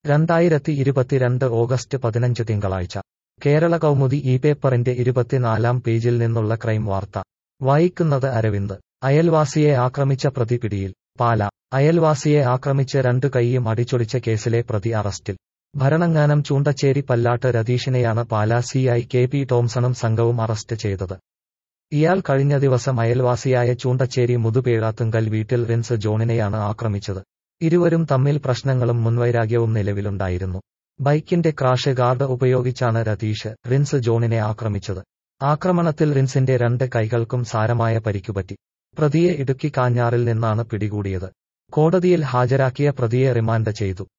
രണ്ടായിരത്തി ഇരുപത്തിരണ്ട് ഓഗസ്റ്റ് പതിനഞ്ച് തിങ്കളാഴ്ച കേരള കൗമുദി ഈ പേപ്പറിന്റെ ഇരുപത്തിനാലാം പേജിൽ നിന്നുള്ള ക്രൈം വാർത്ത വായിക്കുന്നത് അരവിന്ദ് അയൽവാസിയെ ആക്രമിച്ച പ്രതി പിടിയിൽ പാല അയൽവാസിയെ ആക്രമിച്ച് രണ്ടു കൈയും അടിച്ചൊടിച്ച കേസിലെ പ്രതി അറസ്റ്റിൽ ഭരണങ്ങാനം ചൂണ്ടച്ചേരി പല്ലാട്ട് രതീഷിനെയാണ് പാലാ സിഐ കെ പി ടോംസണും സംഘവും അറസ്റ്റ് ചെയ്തത് ഇയാൾ കഴിഞ്ഞ ദിവസം അയൽവാസിയായ ചൂണ്ടച്ചേരി മുതുപേഴാത്തുങ്കൽ വീട്ടിൽ റിൻസ് ജോണിനെയാണ് ആക്രമിച്ചത് ഇരുവരും തമ്മിൽ പ്രശ്നങ്ങളും മുൻവൈരാഗ്യവും നിലവിലുണ്ടായിരുന്നു ബൈക്കിന്റെ ക്രാഷ് ഗാർഡ് ഉപയോഗിച്ചാണ് രതീഷ് റിൻസ് ജോണിനെ ആക്രമിച്ചത് ആക്രമണത്തിൽ റിൻസിന്റെ രണ്ട് കൈകൾക്കും സാരമായ പരിക്കുപറ്റി പ്രതിയെ ഇടുക്കി കാഞ്ഞാറിൽ നിന്നാണ് പിടികൂടിയത് കോടതിയിൽ ഹാജരാക്കിയ പ്രതിയെ റിമാൻഡ് ചെയ്തു